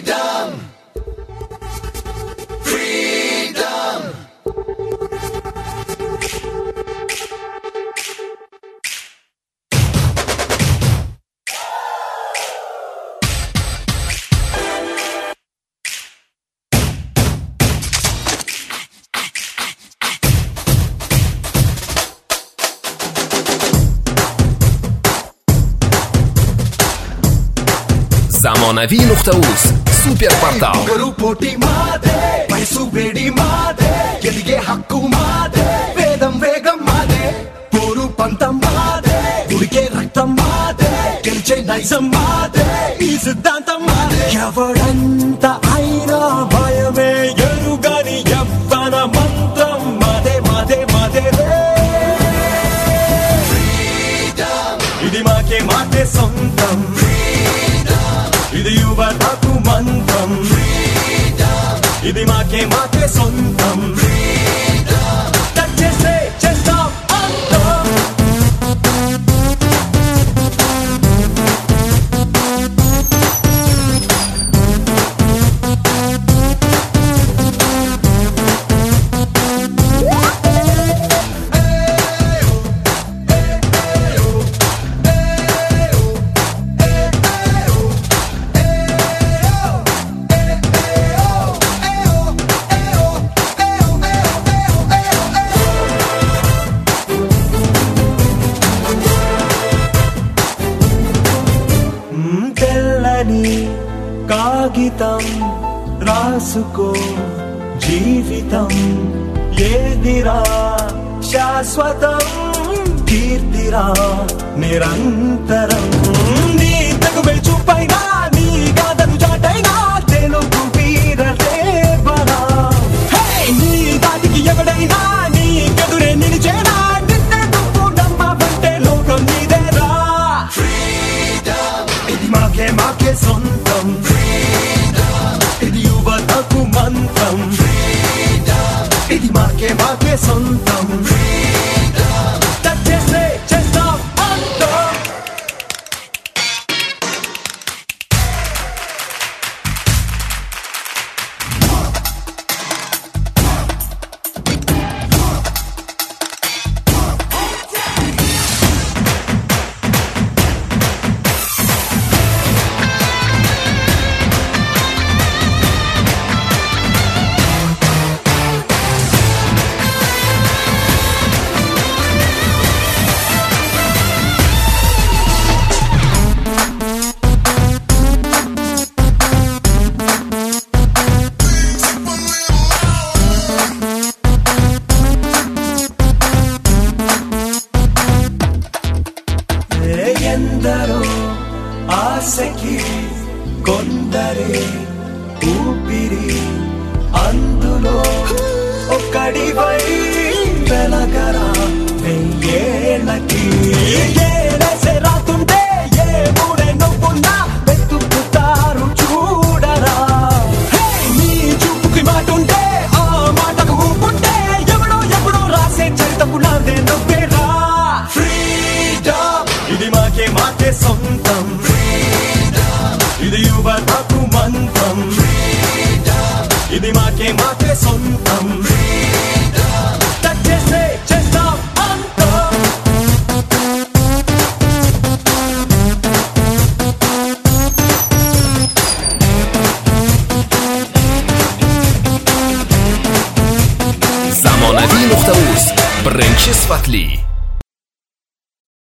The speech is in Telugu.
Zamonaviy nuqta uz super portal పొగరు పోటీ మాదే వయసు వేడి మాదే ఎదిగే హక్కు మాదే వేదం వేగం మాదే పోరు పంతం మాదే ఉడికే రక్తం మాదే గెలిచే నైజం మాదే ఈ సిద్ధాంతం మాదే ఎవడంత అయినా భయమే ఎరుగని ఎవ్వన మంత్రం మాదే మాదే మాదే రే. ఇది మాకే మాకే సొంతం ఇది యువతకు మంత్రం ఇది మాకే మాకే సొంతం టచ్ చేస్తే చేస్తాం అంతం తెల్లని కాగితం రాసుకో జీవితం ఏదిరా శాశ్వతం కీర్తిరా నిరంతరం నీ తగువే చూపైనా నీ గాథను చాటైనా తెలుగు వీర దేవరా హే! నీ దాటికి ఎవడైనా నీ ఎదురే నిలిచేనా నిన్నే నువ్వు నమ్మవంటే లోకం నీదేరా ఇది మాకే మాకే సొంతం ఇది యువతకు మంత్రం ఇది మాకే మాకే సొంతం టచ్ చేస్తే చేస్తాం అంతం ఏ ఎందరో ఆశకి కొందరే ఊపిరి అందులో ఒక్కడివై వెలగరా వెయ్యేళ్ళకి ఏలేసే రాతుంటే ఏ మూడే నవ్వున్నా వెతుకుతారు చూడరా హే! నీ చూపుకి మాటుంటే ఆ మాటకు ఊపుంటే ఎవడో ఎవడో రాసే చరితపు నాదే నవ్వేరా ఫ్రీడమ్ ఇది మాకే మాకే సొంతం ఇది యువతకు మంత్రం ఇది మాకే మాకే సొంతం టచ్ చేస్తే చేస్తాం అంతం Zamonaviy nuqta uz birinchi sifatli